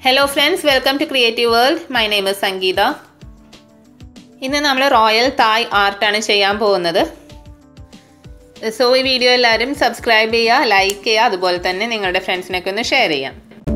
hello friends welcome to creative world my name is Sangeetha ഇന്ന് നമ്മൾ royal തായ് ആർട്ടാണ് ചെയ്യാൻ പോകുന്നത് സോ ഈ വീഡിയോ എല്ലാവരും സബ്സ്ക്രൈബ് ചെയ്യുക ലൈക്ക് ചെയ്യുക അതുപോലെ തന്നെ നിങ്ങളുടെ ഫ്രണ്ട്സിനൊക്കെ ഒന്ന് ഷെയർ ചെയ്യാം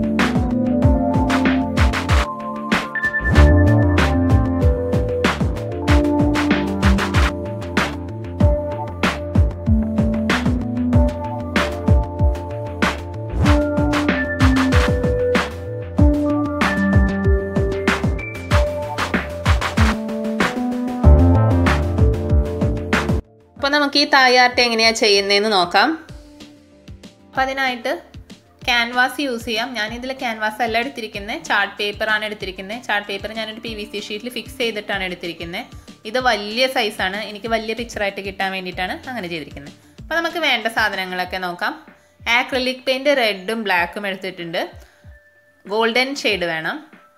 അപ്പോൾ നമുക്ക് ഈ തായ് ആർട്ട് എങ്ങനെയാണ് ചെയ്യുന്നതെന്ന് നോക്കാം അപ്പോൾ അതിനായിട്ട് ക്യാൻവാസ് യൂസ് ചെയ്യാം ഞാനിതിൽ ക്യാൻവാസ് അല്ല എടുത്തിരിക്കുന്നത് ചാർട്ട് പേപ്പറാണ് എടുത്തിരിക്കുന്നത് ചാർട്ട് പേപ്പർ ഞാനൊരു പി വി സി ഷീറ്റിൽ ഫിക്സ് ചെയ്തിട്ടാണ് എടുത്തിരിക്കുന്നത് ഇത് വലിയ സൈസാണ് എനിക്ക് വലിയ പിക്ചറായിട്ട് കിട്ടാൻ വേണ്ടിയിട്ടാണ് അങ്ങനെ ചെയ്തിരിക്കുന്നത് അപ്പോൾ നമുക്ക് വേണ്ട സാധനങ്ങളൊക്കെ നോക്കാം ആക്രലിക് പെയിൻറ്റ് റെഡും ബ്ലാക്കും എടുത്തിട്ടുണ്ട് ഗോൾഡൻ ഷെയ്ഡ് വേണം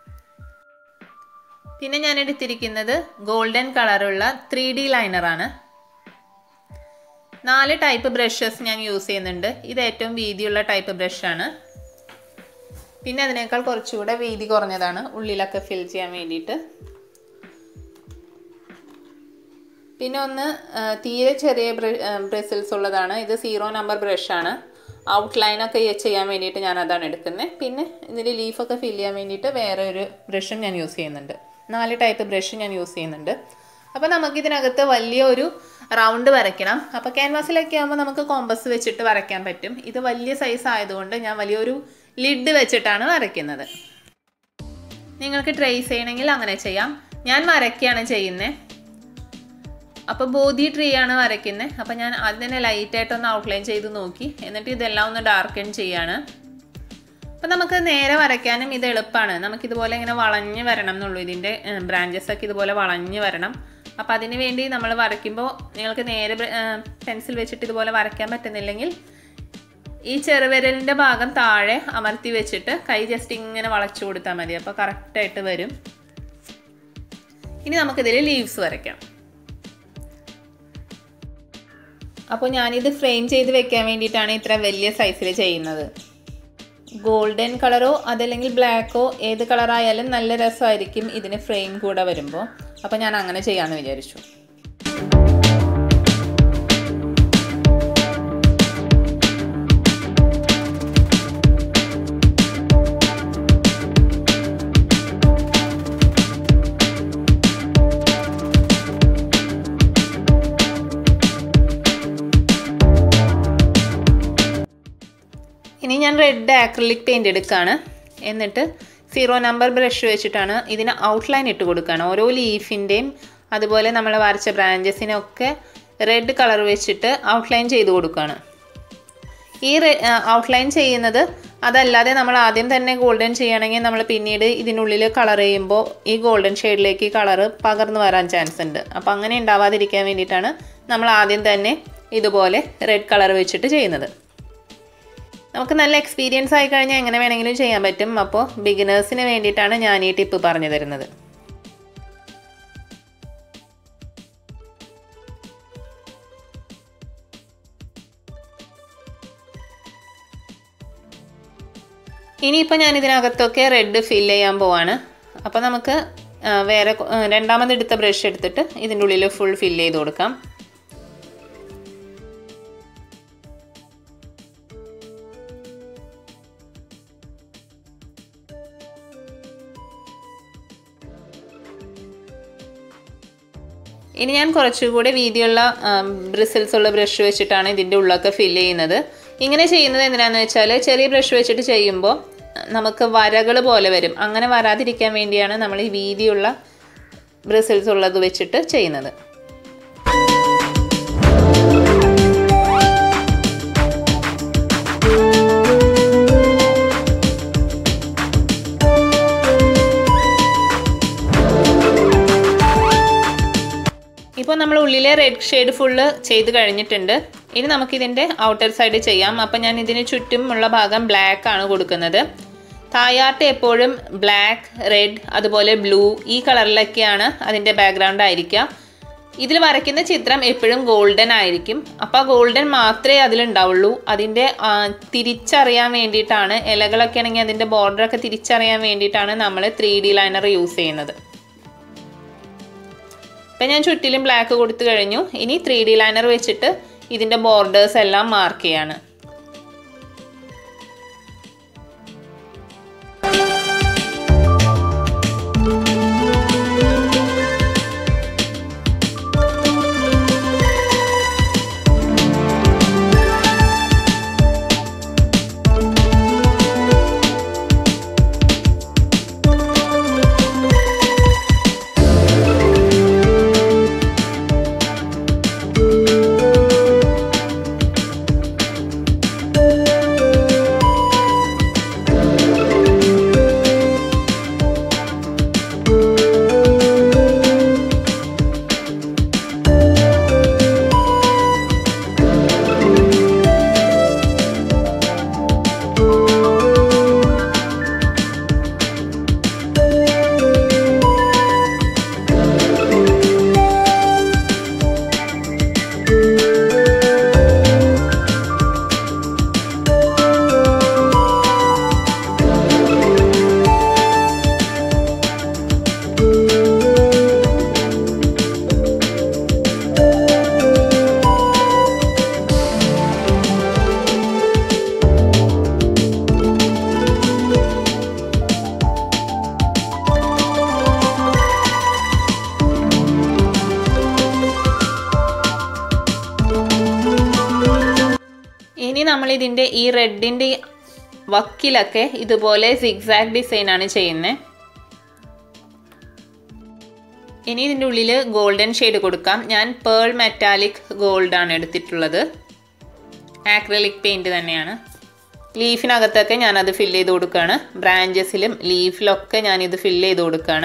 പിന്നെ ഞാൻ എടുത്തിരിക്കുന്നത് ഗോൾഡൻ കളറുള്ള ത്രീ ഡി ലൈനറാണ് നാല് ടൈപ്പ് ബ്രഷസ് ഞാൻ യൂസ് ചെയ്യുന്നുണ്ട് ഇത് ഏറ്റവും വീതിയുള്ള ടൈപ്പ് ബ്രഷാണ് പിന്നെ അതിനേക്കാൾ കുറച്ചുകൂടെ വീതി കുറഞ്ഞതാണ് ഉള്ളിലൊക്കെ ഫിൽ ചെയ്യാൻ വേണ്ടിയിട്ട് പിന്നെ ഒന്ന് തീരെ ചെറിയ ബ്രസിൽസ് ഉള്ളതാണ് ഇത് സീറോ നമ്പർ ബ്രഷാണ് ഔട്ട്ലൈനൊക്കെ ചെയ്യാൻ വേണ്ടിയിട്ട് ഞാൻ അതാണ് എടുക്കുന്നത് പിന്നെ ഇതിൽ ലീഫൊക്കെ ഫിൽ ചെയ്യാൻ വേണ്ടിയിട്ട് വേറെ ഒരു ബ്രഷും ഞാൻ യൂസ് ചെയ്യുന്നുണ്ട് നാല് ടൈപ്പ് ബ്രഷ് ഞാൻ യൂസ് ചെയ്യുന്നുണ്ട് അപ്പോൾ നമുക്കിതിനകത്ത് വലിയൊരു റൗണ്ട് വരയ്ക്കണം അപ്പോൾ ക്യാൻവാസിലൊക്കെ ആകുമ്പോൾ നമുക്ക് കോമ്പസ് വെച്ചിട്ട് വരയ്ക്കാൻ പറ്റും ഇത് വലിയ സൈസ് ആയതുകൊണ്ട് ഞാൻ വലിയൊരു ലിഡ് വെച്ചിട്ടാണ് വരയ്ക്കുന്നത് നിങ്ങൾക്ക് ട്രേസ് ചെയ്യണമെങ്കിൽ അങ്ങനെ ചെയ്യാം ഞാൻ വരയ്ക്കുകയാണ് ചെയ്യുന്നത് അപ്പോൾ ബോധി ട്രീ ആണ് വരയ്ക്കുന്നത് അപ്പോൾ ഞാൻ അതിനെ ലൈറ്റായിട്ടൊന്ന് ഔട്ട്ലൈൻ ചെയ്ത് നോക്കി എന്നിട്ട് ഇതെല്ലാം ഒന്ന് ഡാർക്കൻ ചെയ്യാണ് അപ്പോൾ നമുക്ക് നേരെ വരയ്ക്കാനും ഇത് എളുപ്പമാണ് നമുക്കിതുപോലെ ഇങ്ങനെ വളഞ്ഞ് വരണം എന്നുള്ളൂ ഇതിൻ്റെ ബ്രാഞ്ചസ് ഒക്കെ ഇതുപോലെ വളഞ്ഞ് വരണം അപ്പോൾ അതിന് വേണ്ടി നമ്മൾ വരയ്ക്കുമ്പോൾ നിങ്ങൾക്ക് നേരെ പെൻസിൽ വെച്ചിട്ട് ഇതുപോലെ വരയ്ക്കാൻ പറ്റുന്നില്ലെങ്കിൽ ഈ ചെറുവിരലിൻ്റെ ഭാഗം താഴെ അമർത്തി വെച്ചിട്ട് കൈ ജസ്റ്റ് ഇങ്ങനെ വളച്ചു കൊടുത്താൽ മതി അപ്പോൾ കറക്റ്റായിട്ട് വരും ഇനി നമുക്കിതിൽ ലീവ്സ് വരയ്ക്കാം അപ്പോൾ ഞാനിത് ഫ്രെയിം ചെയ്ത് വെക്കാൻ വേണ്ടിയിട്ടാണ് ഇത്ര വലിയ സൈസിൽ ചെയ്യുന്നത് ഗോൾഡൻ കളറോ അതല്ലെങ്കിൽ ബ്ലാക്കോ ഏത് കളറായാലും നല്ല രസമായിരിക്കും ഇതിന് ഫ്രെയിം കൂടെ വരുമ്പോൾ അപ്പോൾ ഞാൻ അങ്ങനെ ചെയ്യാമെന്ന് വിചാരിച്ചു ഇനി ഞാൻ റെഡ് ആക്രിലിക് പെയിൻ്റ് എടുക്കുകയാണ് എന്നിട്ട് സീറോ നമ്പർ ബ്രഷ് വെച്ചിട്ടാണ് ഇതിന് ഔട്ട്ലൈൻ ഇട്ട് കൊടുക്കുകയാണ് ഓരോ ലീഫിൻ്റെയും അതുപോലെ നമ്മൾ വരച്ച ബ്രാഞ്ചസിനൊക്കെ റെഡ് കളർ വെച്ചിട്ട് ഔട്ട്ലൈൻ ചെയ്ത് കൊടുക്കുകയാണ് ഈ ഔട്ട്ലൈൻ ചെയ്യുന്നത് അതല്ലാതെ നമ്മൾ ആദ്യം തന്നെ ഗോൾഡൻ ചെയ്യണമെങ്കിൽ നമ്മൾ പിന്നീട് ഇതിനുള്ളിൽ കളർ ചെയ്യുമ്പോൾ ഈ ഗോൾഡൻ ഷെയ്ഡിലേക്ക് കളർ പകർന്നു വരാൻ ചാൻസ് ഉണ്ട് അപ്പോൾ അങ്ങനെ ഉണ്ടാവാതിരിക്കാൻ വേണ്ടിയിട്ടാണ് നമ്മൾ ആദ്യം തന്നെ ഇതുപോലെ റെഡ് കളർ വെച്ചിട്ട് ചെയ്യുന്നത് നമുക്ക് നല്ല എക്സ്പീരിയൻസ് ആയി കഴിഞ്ഞാൽ എങ്ങനെ വേണമെങ്കിലും ചെയ്യാൻ പറ്റും അപ്പോൾ ബിഗിനേഴ്സിന് വേണ്ടിയിട്ടാണ് ഞാൻ ഈ ടിപ്പ് പറഞ്ഞു തരുന്നത് ഇനിയിപ്പോൾ ഞാൻ ഇതിനകത്തൊക്കെ റെഡ് ഫിൽ ചെയ്യാൻ പോവാണ് അപ്പോൾ നമുക്ക് വേറെ രണ്ടാമത് എടുത്ത ബ്രഷ് എടുത്തിട്ട് ഇതിൻ്റെ ഉള്ളിൽ ഫുൾ ഫിൽ ചെയ്ത് കൊടുക്കാം ഇനി ഞാൻ കുറച്ചുകൂടെ വീതിയുള്ള ബ്രിസിൽസ് ഉള്ള ബ്രഷ് വെച്ചിട്ടാണ് ഇതിൻ്റെ ഉള്ളൊക്കെ ഫിൽ ചെയ്യുന്നത് ഇങ്ങനെ ചെയ്യുന്നത് എന്തിനാന്ന് വെച്ചാൽ ചെറിയ ബ്രഷ് വെച്ചിട്ട് ചെയ്യുമ്പോൾ നമുക്ക് വരകൾ പോലെ വരും അങ്ങനെ വരാതിരിക്കാൻ വേണ്ടിയാണ് നമ്മൾ ഈ വീതിയുള്ള ബ്രിസിൽസ് ഉള്ളത് വെച്ചിട്ട് ചെയ്യുന്നത് ഇപ്പോൾ നമ്മൾ ഉള്ളിലെ റെഡ് ഷെയ്ഡ് ഫുള്ള് ചെയ്ത് കഴിഞ്ഞിട്ടുണ്ട് ഇനി നമുക്കിതിൻ്റെ ഔട്ടർ സൈഡ് ചെയ്യാം അപ്പം ഞാൻ ഇതിന് ചുറ്റുമുള്ള ഭാഗം ബ്ലാക്ക് ആണ് കൊടുക്കുന്നത് തായാട്ട് എപ്പോഴും ബ്ലാക്ക് റെഡ് അതുപോലെ ബ്ലൂ ഈ കളറിലൊക്കെയാണ് അതിൻ്റെ ബാക്ക്ഗ്രൗണ്ട് ആയിരിക്കുക ഇതിൽ വരയ്ക്കുന്ന ചിത്രം എപ്പോഴും ഗോൾഡൻ ആയിരിക്കും അപ്പോൾ ആ ഗോൾഡൻ മാത്രമേ അതിലുണ്ടാവുള്ളൂ അതിൻ്റെ ആ, തിരിച്ചറിയാൻ വേണ്ടിയിട്ടാണ് ഇലകളൊക്കെ ആണെങ്കിൽ അതിൻ്റെ ബോർഡറൊക്കെ തിരിച്ചറിയാൻ വേണ്ടിയിട്ടാണ് നമ്മൾ ത്രീ ഡി ലൈനർ യൂസ് ചെയ്യുന്നത് ഇപ്പം ഞാൻ ചുറ്റിലും ബ്ലാക്ക് കൊടുത്തു കഴിഞ്ഞു ഇനി ത്രീ ഡി ലൈനർ വെച്ചിട്ട് ഇതിൻ്റെ ബോർഡേഴ്സ് എല്ലാം മാർക്ക് ചെയ്യാണ് ഇനി നമ്മൾ ഇതിൻ്റെ ഈ റെഡിൻ്റെ വക്കിലൊക്കെ ഇതുപോലെ സിഗ്സാഗ് ഡിസൈനാണ് ചെയ്യുന്നത് ഇനി ഇതിൻ്റെ ഉള്ളിൽ ഗോൾഡൻ ഷെയ്ഡ് കൊടുക്കാം ഞാൻ പേൾ മെറ്റാലിക് ഗോൾഡാണ് എടുത്തിട്ടുള്ളത് ആക്രലിക് പെയിൻറ് തന്നെയാണ് ലീഫിനകത്തൊക്കെ ഞാനത് ഫില്ല് ചെയ്ത് കൊടുക്കുകയാണ് ബ്രാഞ്ചസിലും ലീഫിലൊക്കെ ഞാനിത് ഫില്ല് ചെയ്ത് കൊടുക്കുകയാണ്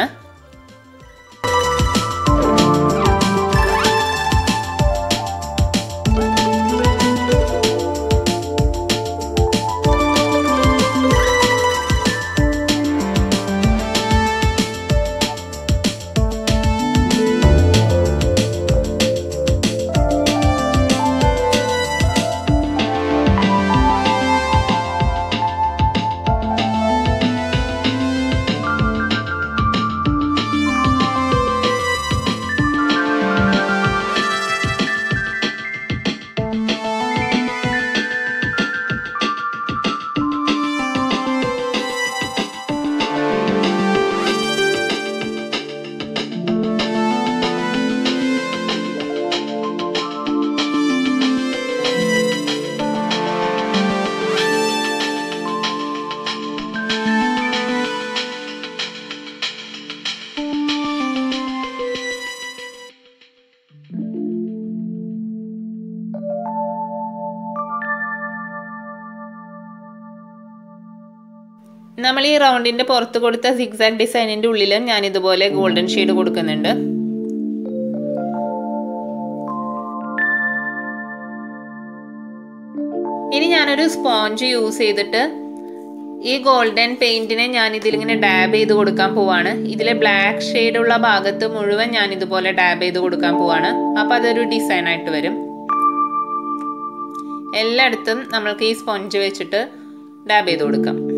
നമ്മൾ ഈ റൗണ്ടിന്റെ പുറത്ത് കൊടുത്ത സിക്സാക് ഡിസൈനിന്റെ ഉള്ളിലും ഞാൻ ഇതുപോലെ ഗോൾഡൻ ഷെയ്ഡ് കൊടുക്കുന്നുണ്ട് ഇനി ഞാനൊരു സ്പോഞ്ച് യൂസ് ചെയ്തിട്ട് ഈ ഗോൾഡൻ പെയിന്റിനെ ഞാൻ ഇതിലിങ്ങനെ ഡാബ് ചെയ്ത് കൊടുക്കാൻ പോവാണ് ഇതിലെ ബ്ലാക്ക് ഷെയ്ഡ് ഉള്ള ഭാഗത്ത് മുഴുവൻ ഞാൻ ഇതുപോലെ ഡാബ് ചെയ്ത് കൊടുക്കാൻ പോവാണ് അപ്പൊ അതൊരു ഡിസൈൻ ആയിട്ട് വരും എല്ലായിടത്തും നമ്മൾക്ക് ഈ സ്പോഞ്ച് വെച്ചിട്ട് ഡാബ് ചെയ്ത് കൊടുക്കാം